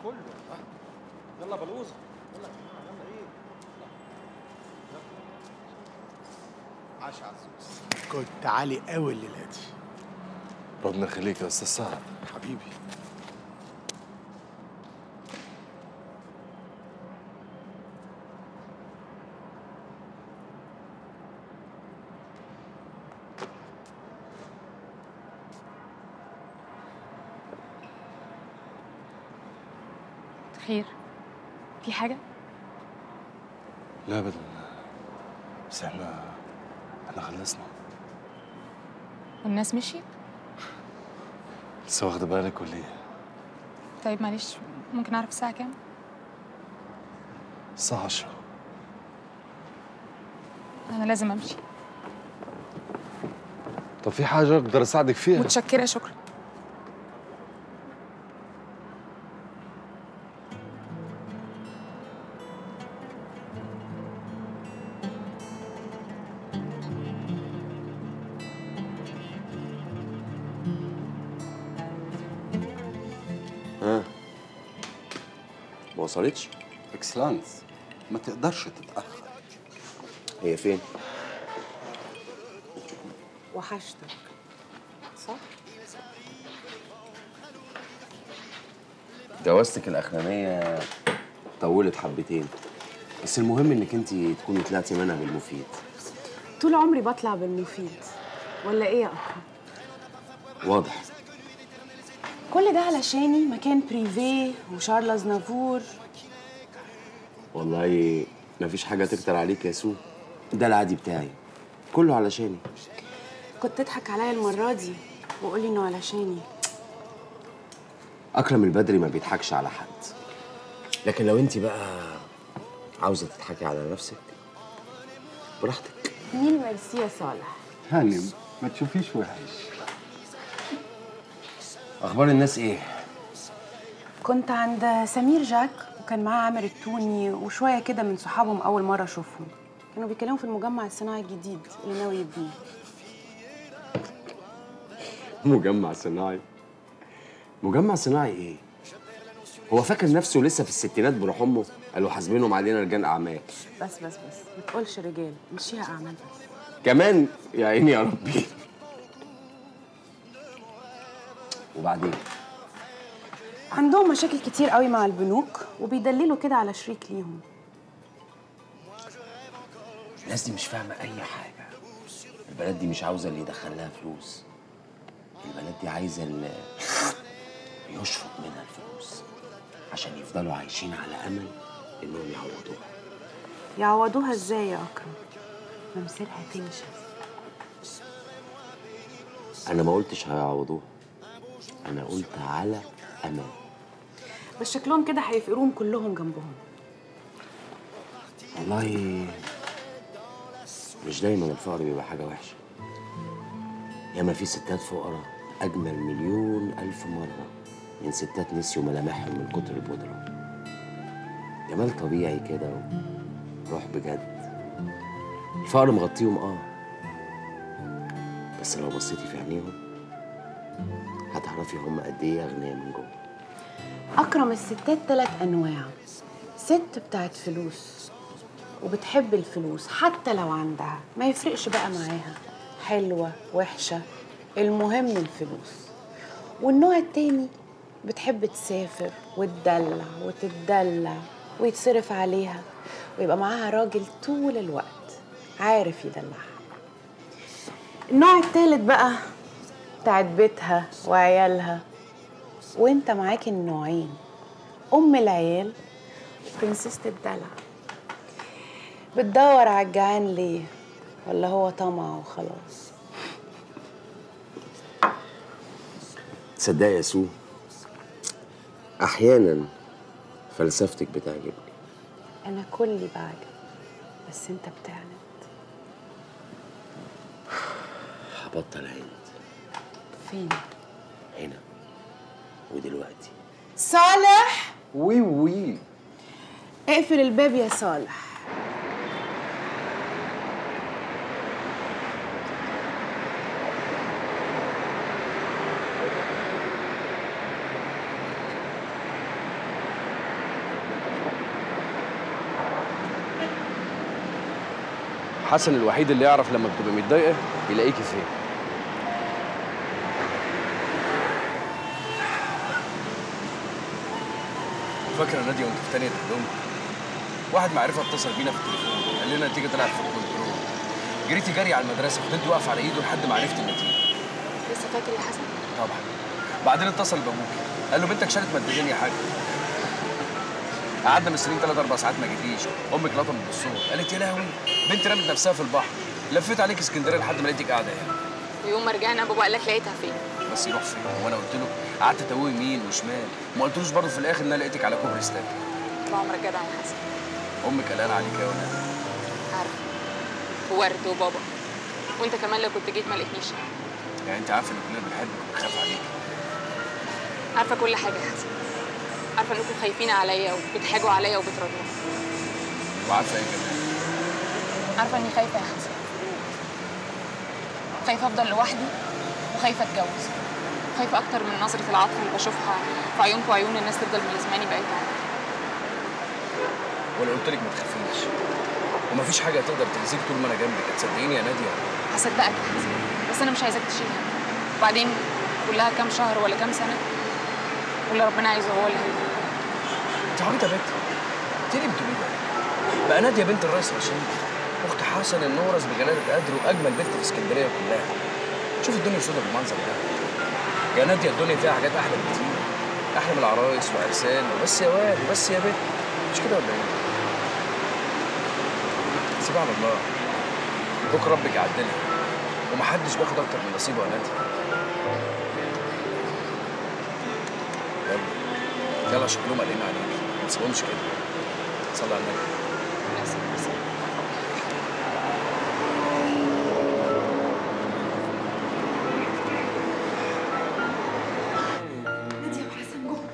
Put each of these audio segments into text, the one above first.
كله يلا بلوزه يلا يا جماعه يلا ايه يلا. عاش عزوز كنت عالي قوي الليله دي ربنا يخليك يا استاذ سعد حبيبي خير في حاجة؟ لا ابدا بس احنا احنا خلصنا والناس مشيت؟ لسه واخده بالك ولا ايه؟ طيب معلش ممكن أعرف الساعة كام؟ الساعة 10 أنا لازم أمشي طب في حاجة أقدر أساعدك فيها؟ متشكرة شكرا ها ما وصلتش اكسلانس ما تقدرش تتاخر هي فين وحشتك صح؟ جوازتك الاخرانيه طولت حبتين بس المهم انك انت تكوني طلعتي منها بالمفيد طول عمري بطلع بالمفيد ولا ايه يا اكرم؟ واضح كل ده علشاني مكان بريفيه وشارلز نافور والله ما فيش حاجه تكتر عليك يا سو ده العادي بتاعي كله علشاني كنت تضحك عليا المرة دي وقولي انه علشاني اكرم البدري ما بيضحكش على حد لكن لو انت بقى عاوزه تضحكي على نفسك براحتك مين ميرسي يا صالح هانم ما تشوفيش وحش اخبار الناس ايه كنت عند سمير جاك وكان معاه عامر التوني وشوية كده من صحابهم أول مرة أشوفهم كانوا بيتكلموا في المجمع الصناعي الجديد اللي ناوي يبنيه مجمع صناعي مجمع صناعي ايه هو فاكر نفسه لسه في الستينات بروح امه قالوا حاسبينهم علينا رجال اعمال بس بس بس ما تقولش رجال مشيها أعمال بس كمان يا عيني يا ربي وبعدين عندهم مشاكل كتير قوي مع البنوك وبيدللوا كده على شريك ليهم الناس دي مش فاهمه اي حاجه البلد دي مش عاوزه اللي يدخل لها فلوس البلد دي عايزه اللي يشفط منها الفلوس عشان يفضلوا عايشين على امل انهم يعوضوها يعوضوها ازاي يا أكرم؟ ممثلها تنشف انا ما قلتش هيعوضوها انا قلت على امل بس شكلهم كده هيفقروهم كلهم جنبهم والله مش دايما الفقر بيبقى حاجة وحشة ياما في ستات فقراء أجمل مليون ألف مرة من ستات نسيوا ملامحهم من كتر البودرة جمال طبيعي كده وروح بجد الفقر مغطيهم اه بس لو بصيتي في عينيهم هتعرفي هم قد ايه أغنياء من جوه أكرم الستات تلات أنواع ست بتاعت فلوس وبتحب الفلوس حتى لو عندها ما يفرقش بقى معاها حلوة وحشة المهم الفلوس والنوع التاني بتحب تسافر وتدلع وتتدلع ويتصرف عليها ويبقى معاها راجل طول الوقت عارف يدلعها النوع التالت بقى بتاعت بيتها وعيالها وانت معاك النوعين ام العيال وبرنسيسة الدلع بتدور على الجعان ليه ولا هو طمع وخلاص تصدقي يا سو احيانا فلسفتك بتعجبني انا كلي بعجب بس انت بتعند هبطل عند فين هنا ودلوقتي صالح وي وي اقفل الباب يا صالح حسن الوحيد اللي يعرف لما بتبقى متضايقه يلاقيكي فين فاكره ناديه وانت في تانية دبلوم واحد معرفه اتصل بينا في التليفون قال لنا النتيجه طلعت في الكنترول جريتي جري على المدرسه فضلت واقف على ايده لحد ما عرفت النتيجه لسه فاكر يا حسن طبعا بعدين اتصل بابوك قال له بنتك شالت مادتين يا حاج قعدنا مستنيين ثلاث اربع ساعات ما جيتيش امك لطمت بالصوت قالت يا لهوي بنتي رمت نفسها في البحر لفيت عليك اسكندريه لحد ما لقيتك قاعده هنا ويوم ما رجعنا بابا قال لك لقيتها فين بس يروح فين وانا قلت له قعدت اتوه يمين وشمال ما قلتلوش برضه في الاخر ان انا لقيتك على كوبري ستاك طول عمرك جدع يا حسن امك قلقانه عليك يا ولاد عارفه وورد وبابا وانت كمان لو كنت جيت ما لقيتنيش يعني انت عارفه ان كلنا بنحبك وبنخاف عليك عارفه كل حاجه يا حسن عارفه انكم خايفين عليا وبتحاجوا عليا وبتراضوني وعارفه ايه كمان عارفه اني خايفه يا حسن خايفه افضل لوحدي وخايفه اتجوز خايفه اكتر من نظره العطف اللي بشوفها في عيونكم وعيون الناس تفضل ملازماني بقيت عمري وانا قلت لك ما تخافيش ومفيش حاجه تقدر تاذيك طول ما انا جنبك هتصدقيني يا ناديه هصدقك يا حسن بس انا مش عايزاك تشيل هم وبعدين كلها كام شهر ولا كام سنه واللي ربنا عايزه هو اللي هيجي انت عبيطه يا بنت انت ليه بتقولي ده؟ بقى ناديه بنت الرئيس رشيد اخت حسن النورس بجلاله قدر واجمل بنت في اسكندريه كلها شوف الدنيا سودة بالمنظر ده يا ناديه الدنيا فيها حاجات احلى بكتير احلى من العرايس وعرسان وبس يا واد وبس يا بنت مش كده ولا ايه؟ سيبها على الله بكره ربك يعدلها ومحدش بياخد اكتر من نصيبه يا ناديه يلا يلا شكلهم قلقين عليك ما تسيبهمش كده صلي على النبي نادية وحسن جم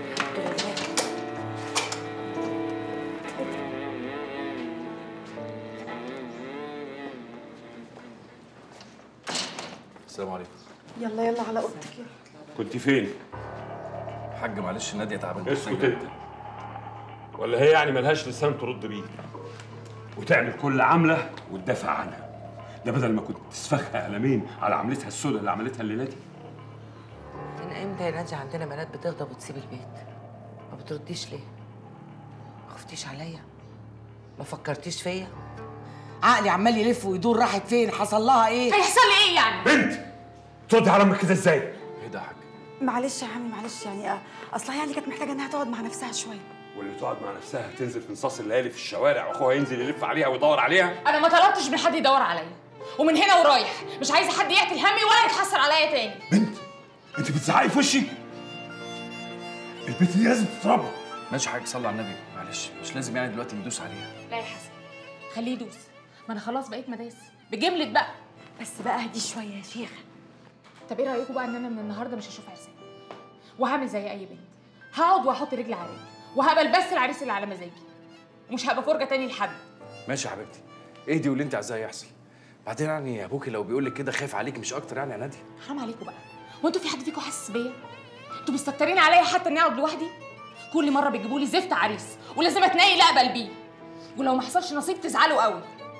السلام عليكم يلا يلا على اوضتك يلا كنت فين؟ حاج معلش ناديه تعبانه اسكت انت ولا هي يعني ملهاش لسان ترد بيه وتعمل كل عملة وتدافع عنها ده بدل ما كنت تسفخها قلمين على عملتها السوداء اللي عملتها الليلة دي من امتى يا نادية عندنا بنات بتغضب وتسيب البيت ما بترديش ليه ما خفتيش عليا ما فكرتيش فيا عقلي عمال يلف ويدور راحت فين حصل لها ايه هيحصل لي ايه يعني بنت تردي على امك كده ازاي ايه ده يا حاج معلش يا عمي معلش يعني آه، اصلها يعني كانت محتاجه انها تقعد مع نفسها شويه واللي تقعد مع نفسها تنزل في نصاص الليالي في الشوارع واخوها ينزل يلف عليها ويدور عليها انا ما طلبتش من حد يدور عليا ومن هنا ورايح مش عايزه حد يقتل همي ولا يتحسر عليا تاني انت بتزعقي في وشي البنت دي لازم تتربى ماشي حاج صلي على النبي معلش مش لازم يعني دلوقتي ندوس عليها لا يا حسن خليه يدوس ما انا خلاص بقيت مداس بجملة بقى بس بقى هدي شويه يا شيخه طب ايه رايكم بقى ان انا من النهارده مش هشوف عرسان وهعمل زي اي بنت هقعد واحط رجلي على رجلي وهقبل بس العريس اللي على مزاجي ومش هبقى فرجه تاني لحد ماشي يا حبيبتي اهدي واللي انت عايزاه يحصل بعدين يعني ابوكي لو بيقول لك كده خايف عليك مش اكتر يعني يا ناديه حرام عليكم بقى هو انتوا في حد فيكم حاسس بيا انتوا مستكترين عليا حتى اني اقعد لوحدي كل مره بيجيبوا لي زفت عريس ولازم اتنيل اقبل بيه ولو ما حصلش نصيب تزعلوا قوي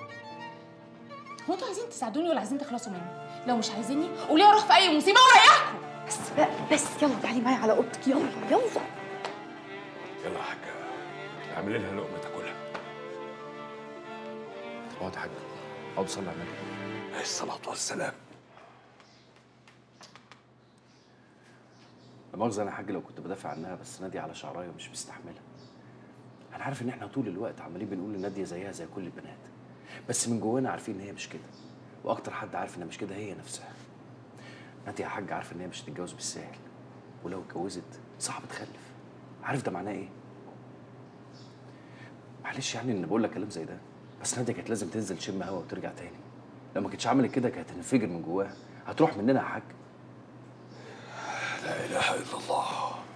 هو انتوا عايزين تساعدوني ولا عايزين تخلصوا مني لو مش عايزيني قولي اروح في اي مصيبه واريحكم بس بقى بس يلا تعالي معايا على اوضتك يلا يلا يلا يا حاجة اعملي لها لقمة تاكلها اقعد يا حاج اقعد صلي على النبي عليه الصلاة والسلام لا مؤاخذة انا يا حاج لو كنت بدافع عنها بس ناديه على شعرايه ومش مستحملها انا عارف ان احنا طول الوقت عمالين بنقول ان ناديه زيها زي كل البنات بس من جوانا عارفين ان هي مش كده واكتر حد عارف انها مش كده هي نفسها ناديه يا حاج عارفه ان هي مش هتتجوز بالسهل ولو اتجوزت صعب تخلف عارف ده معناه ايه معلش يعني ان بقول لك كلام زي ده بس ناديه كانت لازم تنزل تشم هوا وترجع تاني لو ما كانتش عملت كده كانت هتنفجر من جواها هتروح مننا يا حاج لا اله الا الله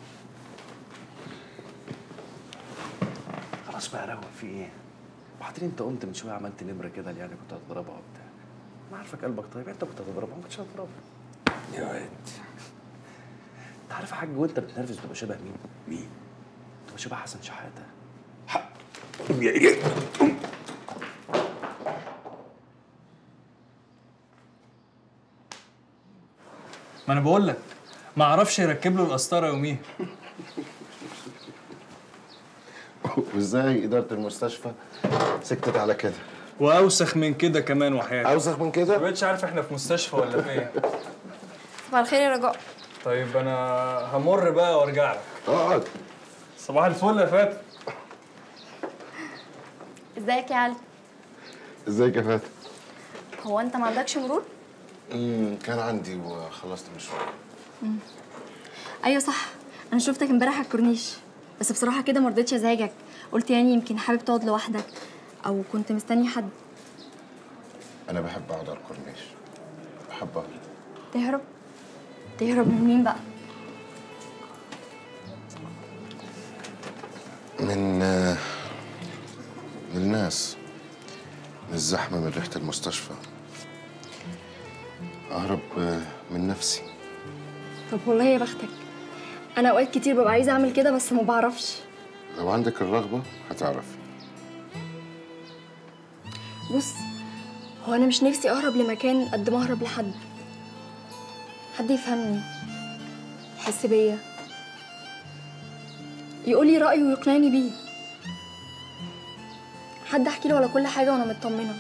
خلاص بقى روق في ايه؟ وبعدين انت قمت من شويه عملت نمره كده اللي يعني كنت هتضربها وبتاع انا عارفك قلبك طيب انت كنت هتضربها ما كنتش هتضربها يا واد انت عارف يا حاج وانت بتنرفز بتبقى شبه مين؟ مين؟ بتبقى شبه حسن شحاته قوم يا ايه ما انا بقول لك ما اعرفش يركب له القسطره يوميها وازاي اداره المستشفى سكتت على كده واوسخ من كده كمان وحياتي اوسخ من كده ما بقتش عارف احنا في مستشفى ولا في ايه صباح الخير يا رجاء طيب انا همر بقى وارجع لك اقعد صباح الفل يا فاتن ازيك يا علي ازيك يا فاتن هو انت ما عندكش مرور امم كان عندي وخلصت مشوار ايوه صح انا شفتك امبارح على الكورنيش بس بصراحه كده ما رضيتش ازعجك قلت يعني يمكن حابب تقعد لوحدك او كنت مستني حد انا بحب اقعد على الكورنيش بحب اقعد تهرب تهرب من مين بقى من آه، من الناس من الزحمه من ريحه المستشفى اهرب آه، من نفسي طب والله يا بختك انا اوقات كتير ببقى عايزه اعمل كده بس ما بعرفش لو عندك الرغبه هتعرفي بص هو انا مش نفسي اهرب لمكان قد ما اهرب لحد حد يفهمني يحس بيا يقول لي رايه ويقنعني بيه حد احكي له على كل حاجه وانا مطمنه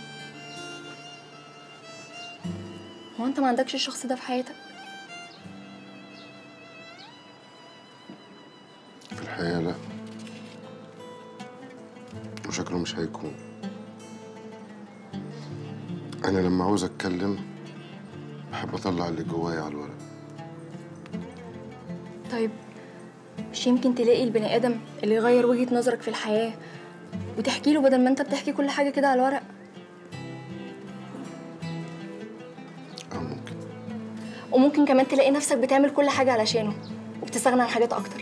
هو انت ما عندكش الشخص ده في حياتك في الحقيقه لا وشكله مش هيكون انا لما عاوز اتكلم بحب اطلع اللي جوايا على الورق طيب مش يمكن تلاقي البني ادم اللي يغير وجهه نظرك في الحياه وتحكي له بدل ما انت بتحكي كل حاجه كده على الورق وممكن كمان تلاقي نفسك بتعمل كل حاجه علشانه وبتستغنى عن حاجات اكتر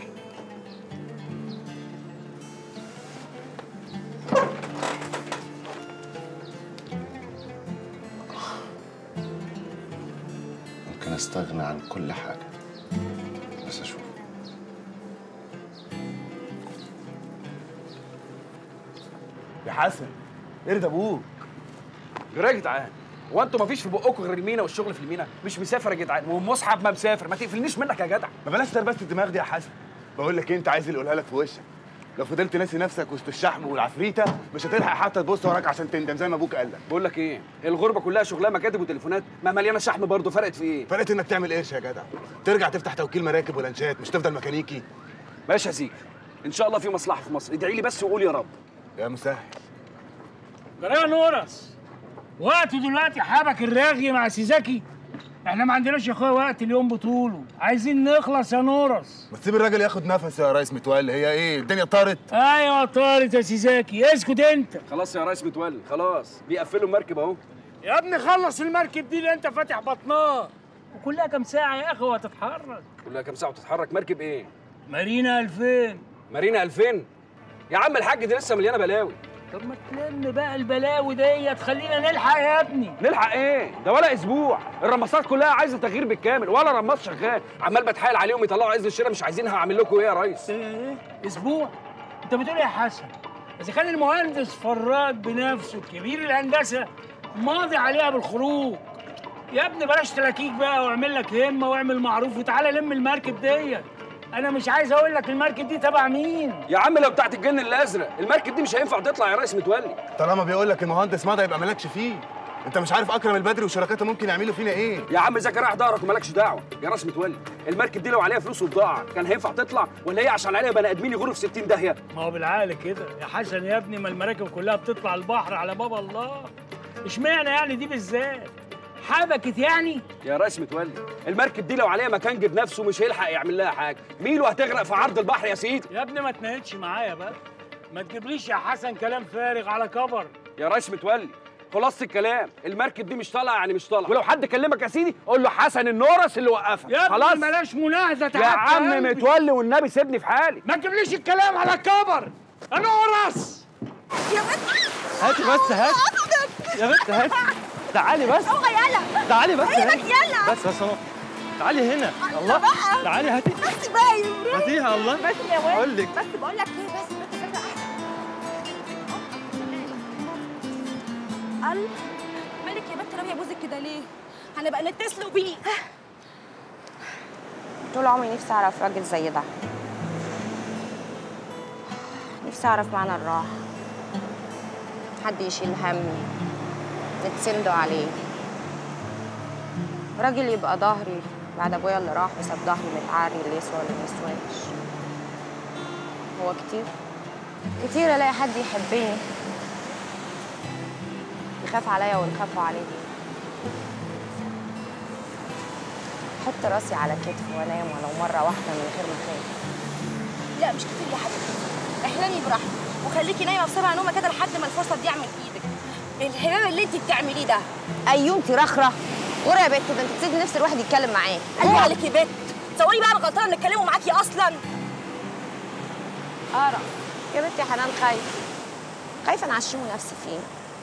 ممكن استغنى عن كل حاجه بس اشوف يا حسن ارد ابوك جرى يا جدعان هو انتوا مفيش في بقكم غير المينا والشغل في المينا مش مسافر يا جدعان ومصحف ما مسافر ما تقفلنيش منك يا جدع ما بلاش تربست الدماغ دي يا حسن بقول لك إيه، انت عايز اللي اقولها لك في وشك لو فضلت ناسي نفسك وسط الشحم والعفريته مش هتلحق حتى تبص وراك عشان تندم زي ما ابوك قال لك بقول لك ايه الغربه كلها شغلها مكاتب وتليفونات ما مليانه شحم برضه فرقت في ايه فرقت انك تعمل قرش يا جدع ترجع تفتح توكيل مراكب ولانشات مش تفضل ميكانيكي ماشي يا سيك ان شاء الله في مصلحه في مصر ادعي لي بس وقول يا رب يا مسهل جرى يا نورس وقت دلوقتي حبك الراغي مع سيزاكي احنا ما عندناش يا اخويا وقت اليوم بطوله عايزين نخلص يا نورس ما تسيب الراجل ياخد نفس يا ريس متولي هي ايه الدنيا طارت ايوه طارت يا سيزاكي اسكت انت خلاص يا ريس متولي خلاص بيقفلوا المركب اهو يا ابني خلص المركب دي اللي انت فاتح بطنها وكلها كام ساعه يا اخي وهتتحرك كلها كام ساعه وتتحرك مركب ايه مارينا 2000 مارينا 2000 يا عم الحاج دي لسه مليانه بلاوي طب ما تلم بقى البلاوي ديت خلينا نلحق يا ابني نلحق ايه ده ولا اسبوع الرمصات كلها عايزه تغيير بالكامل ولا رماص شغال عمال بتحايل عليهم يطلعوا عز الشراء مش عايزينها اعمل لكم ايه يا ريس ايه اسبوع انت بتقول ايه يا حسن اذا كان المهندس فراج بنفسه كبير الهندسه ماضي عليها بالخروج يا ابني بلاش تلاكيك بقى واعمل لك همه واعمل معروف وتعالى لم المركب ديت انا مش عايز اقول لك المركب دي تبع مين يا عم لو بتاعت الجن الازرق المركب دي مش هينفع تطلع يا ريس متولي طالما بيقول لك المهندس مضى يبقى مالكش فيه انت مش عارف اكرم البدري وشركاته ممكن يعملوا فينا ايه يا عم اذا كان رايح ظهرك ومالكش دعوه يا راس متولي المركب دي لو عليها فلوس وبضاعه كان هينفع تطلع ولا هي عشان عليها بني ادمين يغوروا في 60 داهيه ما هو بالعقل كده يا حسن يا ابني ما المراكب كلها بتطلع البحر على باب الله اشمعنى يعني دي بالذات حبكت يعني يا ريس متولي المركب دي لو عليها مكان جد نفسه مش هيلحق يعمل لها حاجه ميلو هتغرق في عرض البحر يا سيدي يا ابني ما تنهدش معايا بقى ما تجيبليش يا حسن كلام فارغ على كبر يا ريس متولي خلاصة الكلام المركب دي مش طالعه يعني مش طالعه ولو حد كلمك يا سيدي قول له حسن النورس اللي وقفها يا ابني خلاص بلاش مناهده يا تعبت عم قلبي. متولي والنبي سيبني في حالي ما تجيبليش الكلام على كبر انا ورس يا بنت هاتي بس هاتي يا بنت هاتي تعالي بس اوعى يلا تعالي بس يا هاتي. بنت يلا بس بس اهو تعالي هنا الله بقى. تعالي هاتي بس بقى يا ولاد. هاتيها الله بس يا ولد اقول لك بس بقول لك ايه بس بس كده احسن قال مالك يا بنت راميه بوزك كده ليه؟ هنبقى نتصلوا بيه طول عمري نفسي اعرف راجل زي ده نفسي اعرف معنى الراحه حد يشيل همي نتسندوا عليه راجل يبقى ظهري بعد ابويا اللي راح وساب ظهري متعري اللي يسوى واللي ميسواش هو كتير كتير الاقي حد يحبني يخاف عليا ويخافوا عليه احط راسي على كتفه وانام ولو مره واحده من غير ما اخاف لا مش كتير يا حبيبتي احلمي براحتك وخليكي نايمه بسرعه نومه كده لحد ما الفرصه تضيع من ايدك الهباب اللي انت بتعمليه ده ايوه انت رخره ورا يا بت ده انت بتسيبي نفس الواحد يتكلم معاك ايوه عليك يا بت تصوري بقى الغلطان نتكلموا معاكي اصلا ارى يا بنتي يا حنان خايفه خايفه نعشمه نفسي فيه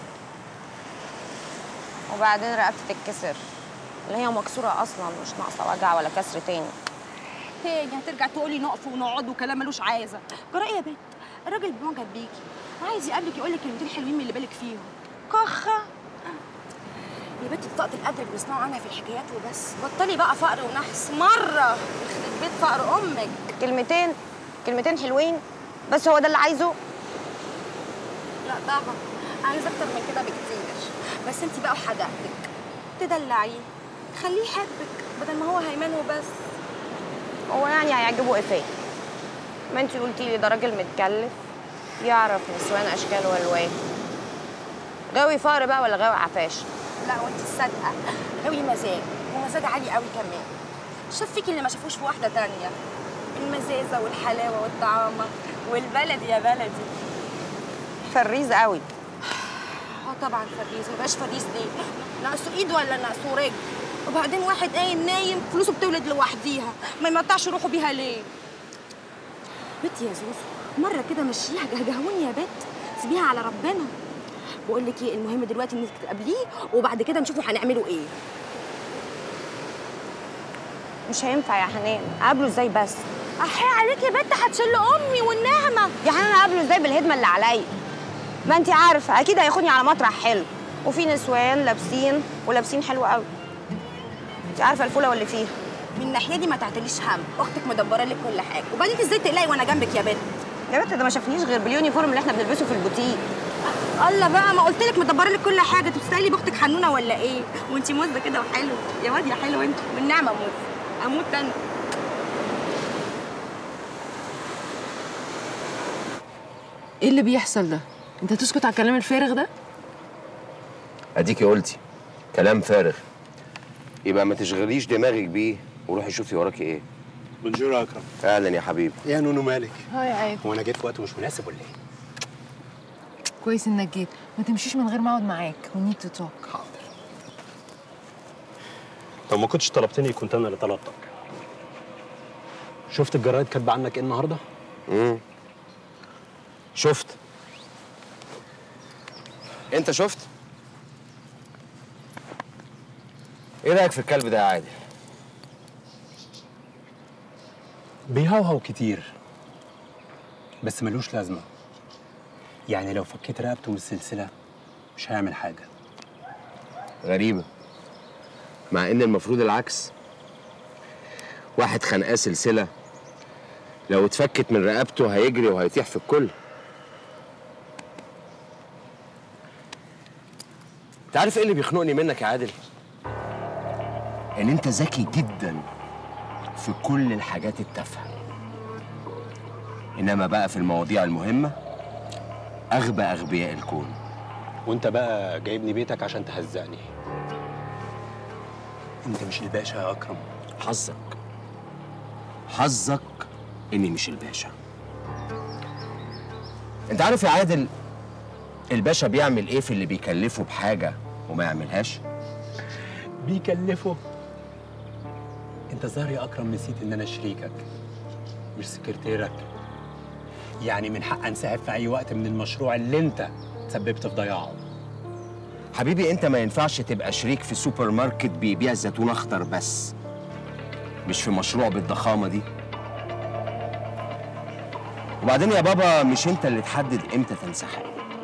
وبعدين رقبتي تتكسر اللي هي مكسوره اصلا مش ناقصه وجع ولا كسر تاني تاني هترجع تقولي نقف ونقعد وكلام ملوش عايزه جرى ايه يا بت الراجل معجب بيكي وعايز يقابلك يقول لك كلمتين حلوين من اللي بالك فيهم كخه يا بنتي بطاقة القدر اللي بنسمعوا عنها في الحكايات وبس بطلي بقى فقر ونحس مرة يخرب بيت فقر أمك كلمتين كلمتين حلوين بس هو ده اللي عايزه لا طبعا عايز أكتر من كده بكتير بس أنت بقى وحدقتك تدلعيه تخليه يحبك بدل ما هو هيمان وبس هو يعني هيعجبه ايه فيا ما انت قلتي لي ده راجل متكلف يعرف نسوان اشكال والوان غاوي فقر بقى ولا غاوي عفاش لا وانت الصادقة غاوي مزاج ومزاج عالي قوي كمان شاف فيكي اللي ما شافوش في واحدة تانية المزازة والحلاوة والطعامة والبلد يا بلدي فريز قوي اه طبعا فريز مبقاش فريز ليه ناقصه ايد ولا ناقصه رجل وبعدين واحد قايم نايم فلوسه بتولد لوحديها ما يمتعش روحه بيها ليه بنت يا زوزو مرة كده مشيها جهجهوني يا بت سيبيها على ربنا بقول لك ايه المهم دلوقتي انك تقابليه وبعد كده نشوفوا هنعمله ايه مش هينفع يا حنان اقابله ازاي بس احي عليك يا بت هتشل امي والنعمه يا حنان اقابله ازاي بالهدمه اللي عليا ما انت عارفه اكيد هياخدني على مطرح حلو وفي نسوان لابسين ولابسين حلو قوي انت عارفه الفوله واللي فيها من الناحيه دي ما تعتليش هم اختك مدبره لك كل حاجه وبعدين ازاي تقلقي وانا جنبك يا بت يا بت ده ما شافنيش غير باليونيفورم اللي احنا بنلبسه في البوتيك الله بقى ما قلت لك مدبره لك كل حاجه انت بتستاهلي باختك حنونه ولا ايه وانت موزه كده وحلو يا واد يا حلو انت والنعمه موز اموت انا ايه اللي بيحصل ده؟ انت تسكت على الكلام الفارغ ده؟ اديكي قلتي كلام فارغ يبقى ما تشغليش دماغك بيه وروحي شوفي وراكي ايه بونجور يا اكرم اهلا يا حبيبي يا نونو مالك هاي عادي هو انا جيت في وقت مش مناسب ولا ايه كويس انك جيت ما تمشيش من غير ما اقعد معاك we need to talk حاضر لو ما كنتش طلبتني كنت انا اللي طلبتك شفت الجرايد كاتبه عنك ايه النهارده امم شفت انت شفت ايه رايك في الكلب ده يا عادل بيهوهو كتير بس ملوش لازمه يعني لو فكيت رقبته من السلسله مش هيعمل حاجه غريبه مع ان المفروض العكس واحد خنقاه سلسله لو اتفكت من رقبته هيجري وهيطيح في الكل انت عارف ايه اللي بيخنقني منك يا عادل ان انت ذكي جدا في كل الحاجات التافهه انما بقى في المواضيع المهمه اغبى اغبياء الكون وانت بقى جايبني بيتك عشان تهزقني انت مش الباشا يا اكرم حظك حظك اني مش الباشا انت عارف يا عادل الباشا بيعمل ايه في اللي بيكلفه بحاجه وما يعملهاش بيكلفه انت ظاهر يا اكرم نسيت ان انا شريكك مش سكرتيرك يعني من حق انسحب في اي وقت من المشروع اللي انت تسببت في ضياعه حبيبي انت ما ينفعش تبقى شريك في سوبر ماركت بيبيع زيتون اخضر بس مش في مشروع بالضخامه دي وبعدين يا بابا مش انت اللي تحدد امتى تنسحب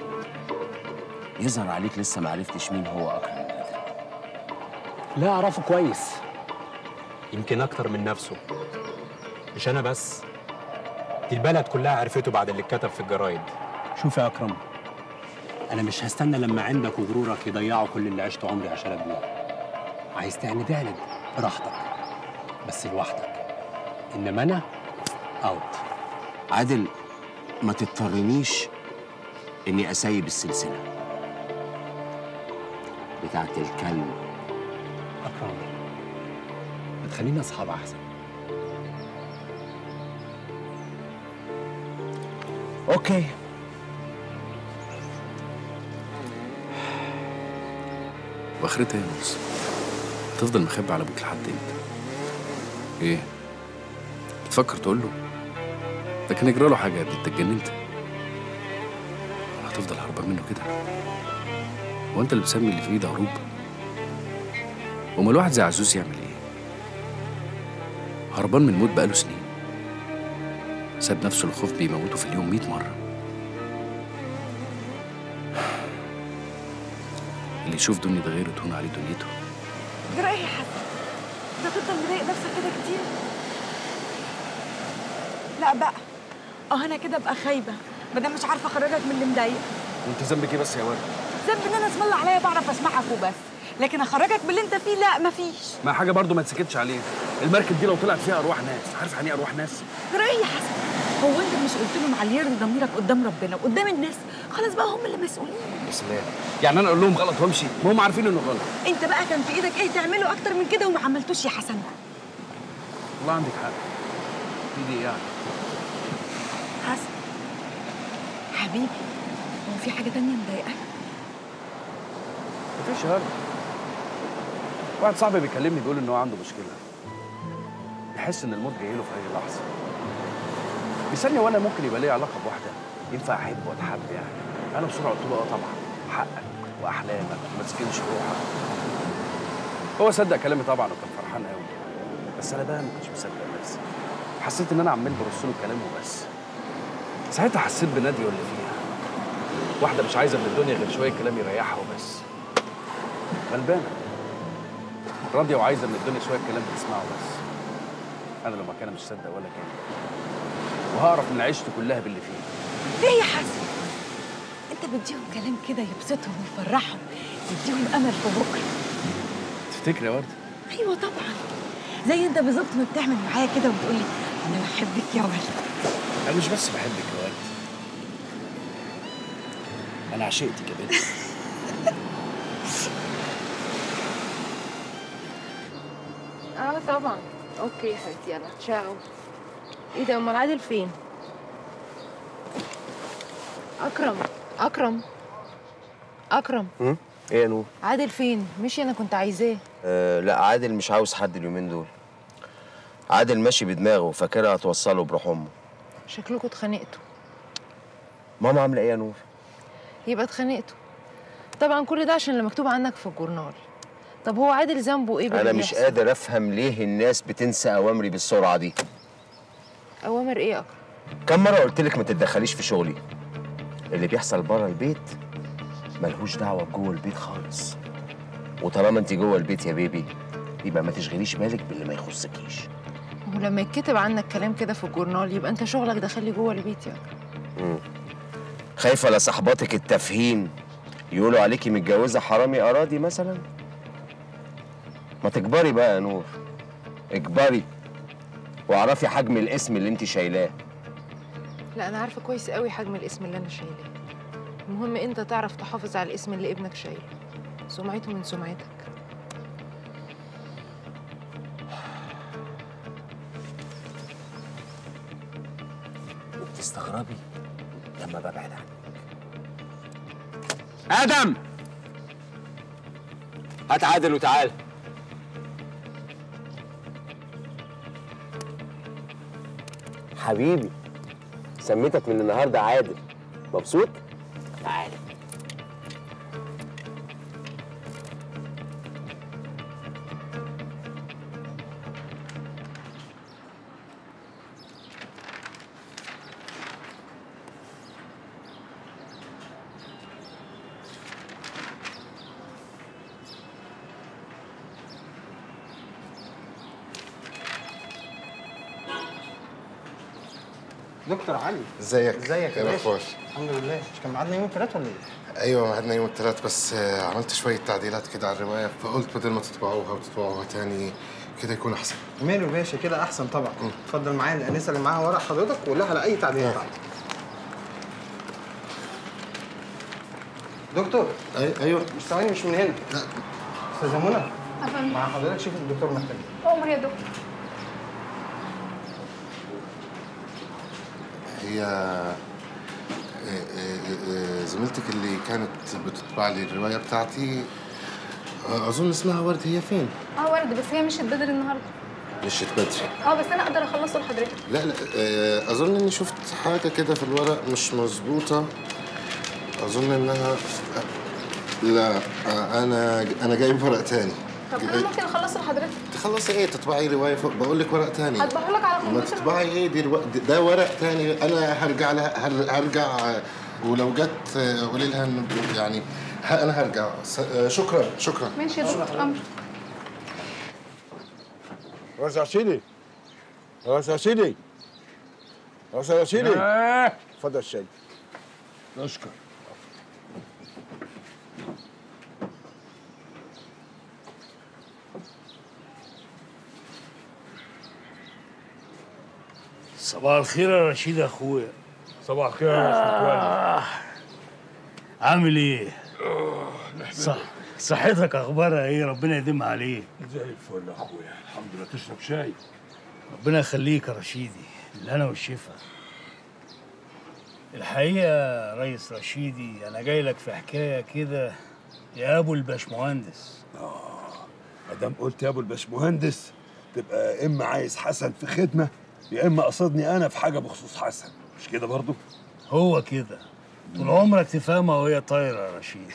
يظهر عليك لسه ما عرفتش مين هو اكرم لا اعرفه كويس يمكن اكتر من نفسه مش انا بس دي البلد كلها عرفته بعد اللي اتكتب في الجرايد شوف يا اكرم انا مش هستنى لما عندك وغرورك يضيعوا كل اللي عشت عمري عشان ابنيه عايز تعند اعند براحتك بس لوحدك انما انا اوت عادل ما تضطرنيش اني اسيب السلسله بتاعت الكلب اكرم ما تخلينا اصحاب احسن اوكي واخرتها ايه يا موسى؟ تفضل مخبي على ابوك لحد امتى؟ ايه؟ بتفكر تقول له؟ ده كان يجرى له حاجه يا ابني انت اتجننت ولا هتفضل هربان منه كده؟ هو انت اللي بتسمي اللي في ايده هروب؟ امال الواحد زي عزوز يعمل ايه؟ هربان من الموت بقاله سنين ساب نفسه الخوف بيموته في اليوم 100 مرة اللي يشوف دنيا غيره تهون عليه دنيته جرى ايه يا حسن؟ ده تفضل مضايق نفسك كده كتير؟ لا بقى اه انا كده ابقى خايبه ما دام مش عارفه اخرجك من اللي مضايق وانت ذنبك ايه بس يا ورد؟ ذنب ان انا اسم الله عليا بعرف اسمعك وبس لكن اخرجك من اللي انت فيه لا مفيش ما حاجه برضو ما تسكتش عليه المركب دي لو طلعت فيها ارواح ناس عارف يعني ايه ارواح ناس جرى ايه يا حسن؟ هو انت مش قلت لهم على يرضي ضميرك قدام ربنا وقدام الناس خلاص بقى هم اللي مسؤولين يا سلام يعني انا اقول لهم غلط وامشي ما هم عارفين انه غلط انت بقى كان في ايدك ايه تعمله اكتر من كده وما عملتوش يا حسن والله عندك حق في دي يعني حسن حبيبي هو في حاجه تانية مضايقاك مفيش هرب واحد صاحبي بيكلمني بيقول ان هو عنده مشكله بيحس ان الموت جاي له في اي لحظه بيسالني وانا ممكن يبقى ليا علاقه بواحده ينفع احب واتحب يعني انا بسرعه قلت له اه طبعا حقك واحلامك وما تسكنش روحك هو صدق كلامي طبعا وكان فرحان قوي بس انا بقى ما كنتش مصدق نفسي حسيت ان انا عمال برص له الكلام وبس ساعتها حسيت بناديه اللي فيها واحده مش عايزه من الدنيا غير شويه كلام يريحها وبس غلبانه راضيه وعايزه من الدنيا شويه كلام تسمعه بس انا لو مكانها مش صدق ولا كلمه وهعرف من عيشتي كلها باللي فيه ليه يا حسن انت بديهم كلام كده يبسطهم ويفرحهم يديهم امل في بكره تفتكري يا ورده ايوه طبعا زي انت بالظبط ما بتعمل معايا كده وبتقول لي انا بحبك يا ولد انا مش بس بحبك يا ورده انا عشقتك يا بنت اه طبعا اوكي يا حبيبتي يلا تشاو ايه ده امال عادل فين اكرم اكرم اكرم ايه يا نور عادل فين مشي انا كنت عايزاه أه لا عادل مش عاوز حد اليومين دول عادل ماشي بدماغه فاكرها هتوصله بروح امه شكلكوا اتخانقتوا ماما عامله ايه يا نور يبقى اتخانقتوا طبعا كل ده عشان اللي مكتوب عنك في الجورنال طب هو عادل ذنبه ايه باللي انا مش بيحصل؟ قادر افهم ليه الناس بتنسى اوامري بالسرعه دي اوامر ايه يا اكرم كم مره قلت لك ما تتدخليش في شغلي اللي بيحصل بره البيت ملهوش دعوه بجوه البيت خالص وطالما انت جوه البيت يا بيبي يبقى ما تشغليش بالك باللي ما يخصكيش ولما يتكتب عنك كلام كده في الجورنال يبقى انت شغلك داخلي جوه البيت يا اكرم مم. خايفه لصاحباتك التافهين يقولوا عليكي متجوزه حرامي اراضي مثلا ما تكبري بقى يا نور اكبري واعرفي حجم الاسم اللي انت شايلاه لا انا عارفه كويس قوي حجم الاسم اللي انا شايلاه المهم انت تعرف تحافظ على الاسم اللي ابنك شايله سمعته من سمعتك وبتستغربي لما ببعد عنك ادم هات عادل وتعال حبيبي سميتك من النهارده عادل مبسوط تعال دكتور علي ازيك ازيك يا ايه باشا الاخبار الحمد لله مش كان ميعادنا يوم الثلاث ولا ايه؟ ايوه ميعادنا يوم الثلاث بس آه، عملت شويه تعديلات كده على الروايه فقلت بدل ما تطبعوها وتطبعوها تاني كده يكون احسن ماله يا باشا كده احسن طبعا اتفضل معايا الانسه اللي معاها ورق حضرتك وقول لها على اي تعديلات عندك دكتور أي ايوه مش ثواني مش من هنا لا استاذه منى أفهم. مع حضرتك شوف الدكتور محتاج عمر يا دكتور هي آه، آه، آه، زميلتك اللي كانت بتطبع لي الروايه بتاعتي آه، اظن اسمها ورد هي فين اه ورد بس هي مشيت بدري النهارده مشيت بدري اه بس انا اقدر اخلصه لحضرتك لا لا آه، اظن اني شفت حاجه كده في الورق مش مظبوطه اظن انها لا آه، انا انا جايب ورق تاني طب انا ممكن اخلصه لحضرتك تخلصي ايه تطبعي روايه فوق بقول لك ورق تاني هطبعه لك على ما الكمبيوتر تطبعي ايه دي الو... ده ورق تاني انا هرجع لها هر... هرجع آه، ولو جت آه، قولي لها إنه يعني ه- انا هرجع س... آه، شكرا شكرا ماشي يا دكتور امر خلاص يا سيدي خلاص يا سيدي خلاص يا سيدي اتفضل الشاي اشكر صباح الخير يا رشيد يا اخويا صباح الخير يا آه. عامل ايه؟ صح صحتك اخبارها ايه؟ ربنا يديمها عليك زي الفل يا اخويا الحمد لله تشرب شاي ربنا يخليك يا رشيدي الهنا والشفا الحقيقة يا ريس رشيدي أنا جاي لك في حكاية كده يا أبو الباشمهندس ما دام قلت يا ابو الباشمهندس تبقى يا اما عايز حسن في خدمه يا اما قصدني انا في حاجه بخصوص حسن مش كده برضو هو كده طول عمرك تفهمها وهي طايرة يا رشيد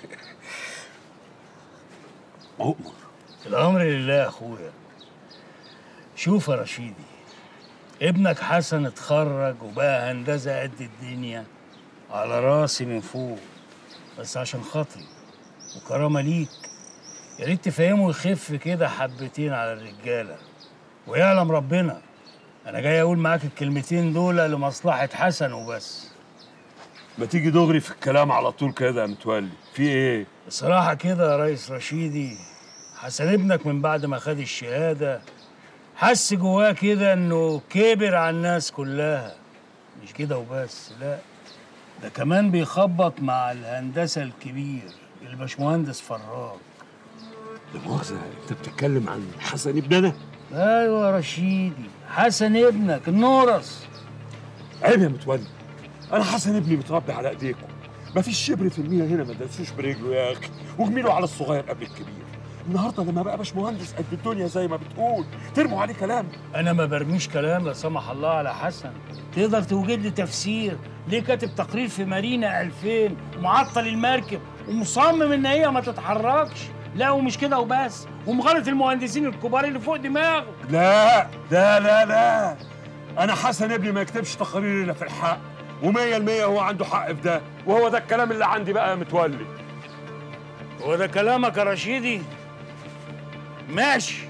مؤمر الأمر لله يا أخويا شوف يا رشيدي ابنك حسن اتخرج وبقى هندسة قد الدنيا على راسي من فوق بس عشان خاطري وكرامة ليك يا ريت تفهمه يخف كده حبتين على الرجالة ويعلم ربنا أنا جاي أقول معاك الكلمتين دول لمصلحة حسن وبس ما تيجي دغري في الكلام على طول كده يا متولي في ايه بصراحة كده يا ريس رشيدي حسن ابنك من بعد ما خد الشهادة حس جواه كده انه كبر على الناس كلها مش كده وبس لا ده كمان بيخبط مع الهندسة الكبير الباشمهندس فراج لا مؤاخذه انت بتتكلم عن حسن ابننا ايوه يا رشيدي حسن ابنك النورس عيب يا متولي انا حسن ابني متربي على ايديكم مفيش شبر في المية هنا ما دسوش برجله يا اخي وجميله على الصغير قبل الكبير النهارده لما بقى باشمهندس قد الدنيا زي ما بتقول ترموا عليه كلام انا ما برميش كلام لا سمح الله على حسن تقدر توجد لي تفسير ليه كاتب تقرير في مارينا 2000 ومعطل المركب ومصمم ان هي ما تتحركش لا ومش كده وبس ومغلط المهندسين الكبار اللي فوق دماغه لا لا لا لا انا حسن ابني ما يكتبش تقارير الا في الحق ومية المية هو عنده حق في ده وهو ده الكلام اللي عندي بقى يا متولي هو ده كلامك يا رشيدي ماشي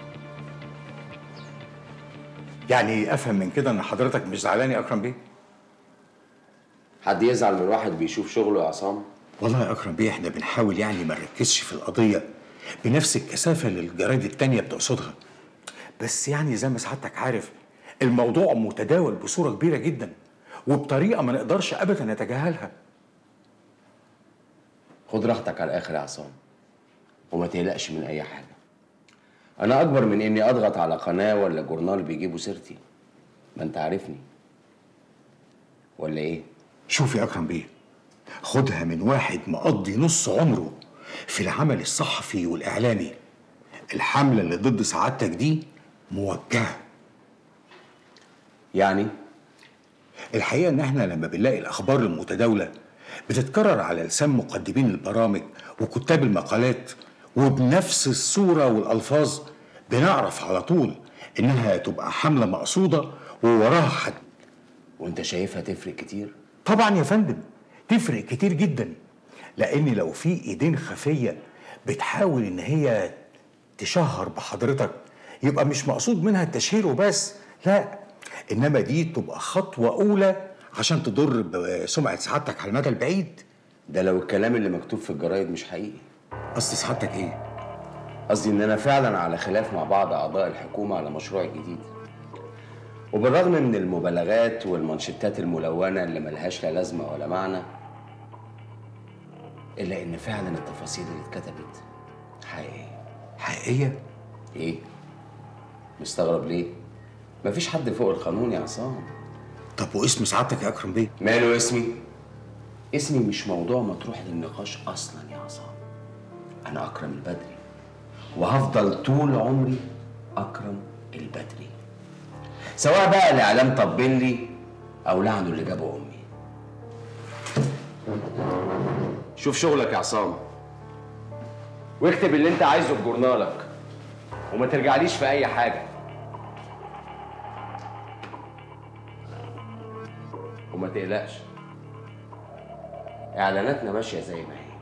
يعني افهم من كده ان حضرتك مش زعلان يا اكرم بيه حد يزعل من واحد بيشوف شغله يا عصام والله يا اكرم بيه احنا بنحاول يعني ما نركزش في القضيه بنفس الكثافه اللي الجرايد التانيه بتقصدها بس يعني زي ما سعادتك عارف الموضوع متداول بصوره كبيره جدا وبطريقه ما نقدرش ابدا نتجاهلها خد راحتك على الاخر يا عصام وما تقلقش من اي حاجه انا اكبر من اني اضغط على قناه ولا جورنال بيجيبوا سيرتي ما انت عارفني ولا ايه شوف يا اكرم بيه خدها من واحد مقضي نص عمره في العمل الصحفي والاعلامي الحمله اللي ضد سعادتك دي موجهه يعني الحقيقه ان احنا لما بنلاقي الاخبار المتداوله بتتكرر على لسان مقدمين البرامج وكتاب المقالات وبنفس الصوره والالفاظ بنعرف على طول انها تبقى حمله مقصوده ووراها حد وانت شايفها تفرق كتير طبعا يا فندم تفرق كتير جدا لان لو في ايدين خفيه بتحاول ان هي تشهر بحضرتك يبقى مش مقصود منها التشهير وبس لا انما دي تبقى خطوه اولى عشان تضر بسمعه سعادتك على المدى البعيد ده لو الكلام اللي مكتوب في الجرايد مش حقيقي قصد سعادتك ايه قصدي ان انا فعلا على خلاف مع بعض اعضاء الحكومه على مشروع جديد وبالرغم من المبالغات والمانشيتات الملونه اللي ملهاش لا لازمه ولا معنى الا ان فعلا التفاصيل اللي اتكتبت حقيقيه حقيقيه ايه مستغرب ليه مفيش حد فوق القانون يا عصام طب واسم سعادتك يا اكرم بيه ماله اسمي اسمي مش موضوع مطروح للنقاش اصلا يا عصام انا اكرم البدري وهفضل طول عمري اكرم البدري سواء بقى الاعلام طبل لي او لعنه اللي جابه امي شوف شغلك يا عصام واكتب اللي انت عايزه في جورنالك وما ترجعليش في اي حاجه وما تقلقش اعلاناتنا ماشيه زي ما هي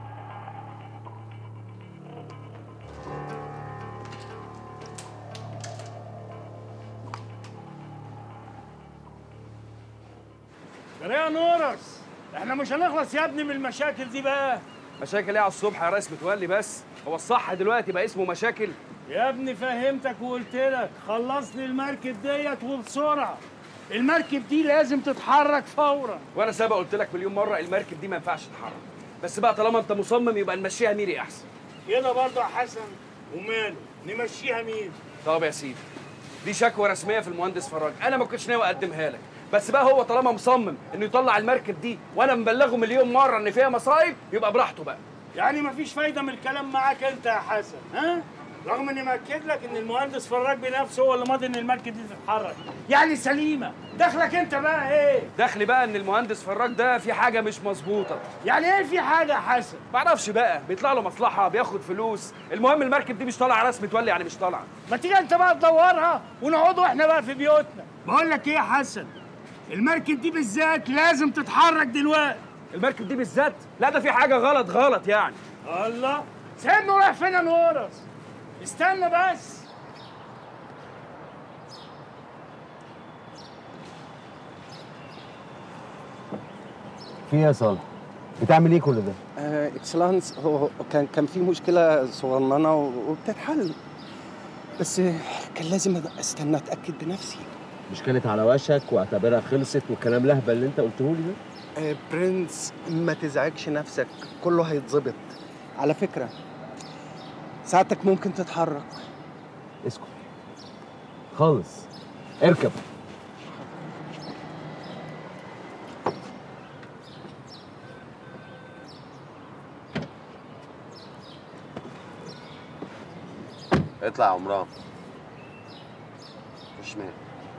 يا نورس احنا مش هنخلص يا ابني من المشاكل دي بقى مشاكل ايه على الصبح يا ريس متولي بس هو الصح دلوقتي بقى اسمه مشاكل يا ابني فهمتك وقلت لك خلص لي المركب ديت وبسرعه المركب دي لازم تتحرك فورا وانا سابق قلت لك مليون مره المركب دي ما ينفعش تتحرك بس بقى طالما انت مصمم يبقى نمشيها ميري احسن كده برضه يا حسن وماله نمشيها مين طب يا سيدي دي شكوى رسميه في المهندس فراج انا ما كنتش ناوي اقدمها لك بس بقى هو طالما مصمم انه يطلع المركب دي وانا مبلغه مليون مره ان فيها مصايب يبقى براحته بقى يعني مفيش فايده من الكلام معاك انت يا حسن ها رغم اني مأكد لك ان المهندس فراج بنفسه هو اللي ماضي ان المركب دي تتحرك يعني سليمه دخلك انت بقى ايه دخلي بقى ان المهندس فراج ده في حاجه مش مظبوطه يعني ايه في حاجه يا حسن معرفش بقى بيطلع له مصلحه بياخد فلوس المهم المركب دي مش طالعه راس متولي يعني مش طالعه ما تيجي انت بقى تدورها ونقعدوا احنا بقى في بيوتنا بقول لك ايه يا حسن المركب دي بالذات لازم تتحرك دلوقتي المركب دي بالذات لا ده في حاجه غلط غلط يعني الله سيبنا رايح فين يا نورس استنى بس في ايه يا صالح؟ بتعمل ايه كل ده؟ اكسلانس هو هو كان كان في مشكله صغننه و- وبتتحل بس كان لازم استنى اتاكد بنفسي مش كانت على وشك واعتبرها خلصت والكلام لهبل اللي انت قلته لي ده آه، برنس ما تزعجش نفسك كله هيتظبط على فكره ساعتك ممكن تتحرك اسكت خالص اركب اطلع يا عمران خش معايا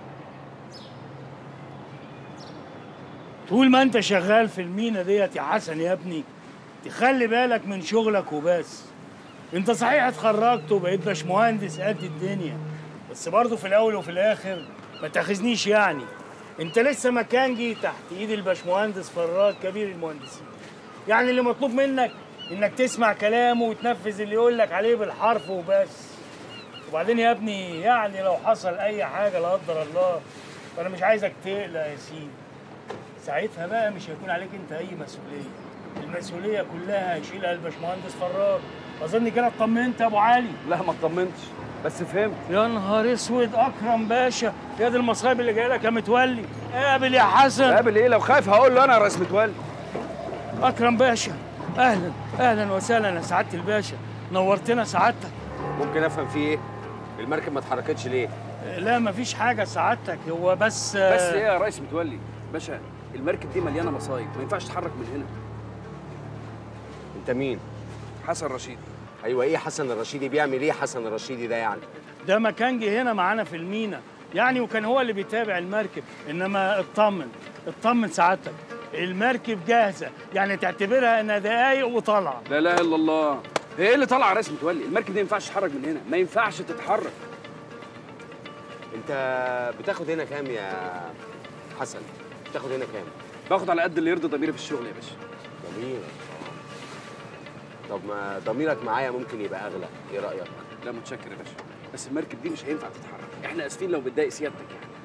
طول ما انت شغال في المينا ديت يا حسن يا ابني تخلي بالك من شغلك وبس انت صحيح اتخرجت وبقيت باشمهندس قد الدنيا بس برضه في الاول وفي الاخر ما تاخذنيش يعني انت لسه مكانجي تحت ايد الباشمهندس فراج كبير المهندسين يعني اللي مطلوب منك انك تسمع كلامه وتنفذ اللي يقول لك عليه بالحرف وبس وبعدين يا ابني يعني لو حصل اي حاجه لا قدر الله فانا مش عايزك تقلق يا سيدي ساعتها بقى مش هيكون عليك انت اي مسؤوليه المسؤوليه كلها هيشيلها الباشمهندس فراج اظن كده اطمنت يا ابو علي لا ما اطمنتش بس فهمت يا نهار اسود اكرم باشا يا دي المصايب اللي جايه لك يا متولي قابل يا حسن قابل ايه لو خايف هقول له انا يا ريس متولي اكرم باشا اهلا اهلا وسهلا يا سعاده الباشا نورتنا سعادتك ممكن افهم في ايه المركب ما اتحركتش ليه لا مفيش حاجه سعادتك هو بس بس ايه يا ريس متولي باشا المركب دي مليانه مصايب ما ينفعش تتحرك من هنا انت مين حسن رشيد ايوه ايه حسن الرشيدي بيعمل ايه حسن الرشيدي ده يعني ده مكانجي هنا معانا في المينا يعني وكان هو اللي بيتابع المركب انما اطمن اطمن سعادتك المركب جاهزه يعني تعتبرها انها دقايق وطالعه لا اله الا الله هي ايه اللي طالعه يا ريس متولي المركب دي ما ينفعش تتحرك من هنا ما ينفعش تتحرك انت بتاخد هنا كام يا حسن بتاخد هنا كام باخد على قد اللي يرضي ضميري في الشغل يا باشا ضميرك طب ما ضميرك معايا ممكن يبقى اغلى ايه رايك لا متشكر يا باشا بس المركب دي مش هينفع تتحرك احنا اسفين لو بتضايق سيادتك يعني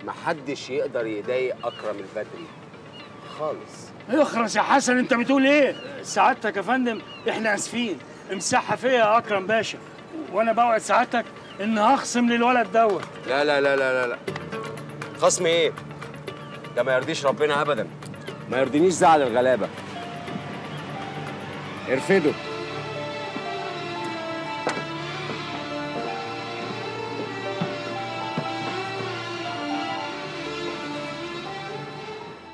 محدش يقدر يضايق اكرم البدري خالص اخرس يا حسن انت بتقول ايه سعادتك يا فندم احنا اسفين امسحها فيا يا اكرم باشا وانا بوعد سعادتك ان هخصم للولد دوت لا لا لا لا لا لا خصم ايه ده ما يرضيش ربنا ابدا ما يرضينيش زعل الغلابه ارفده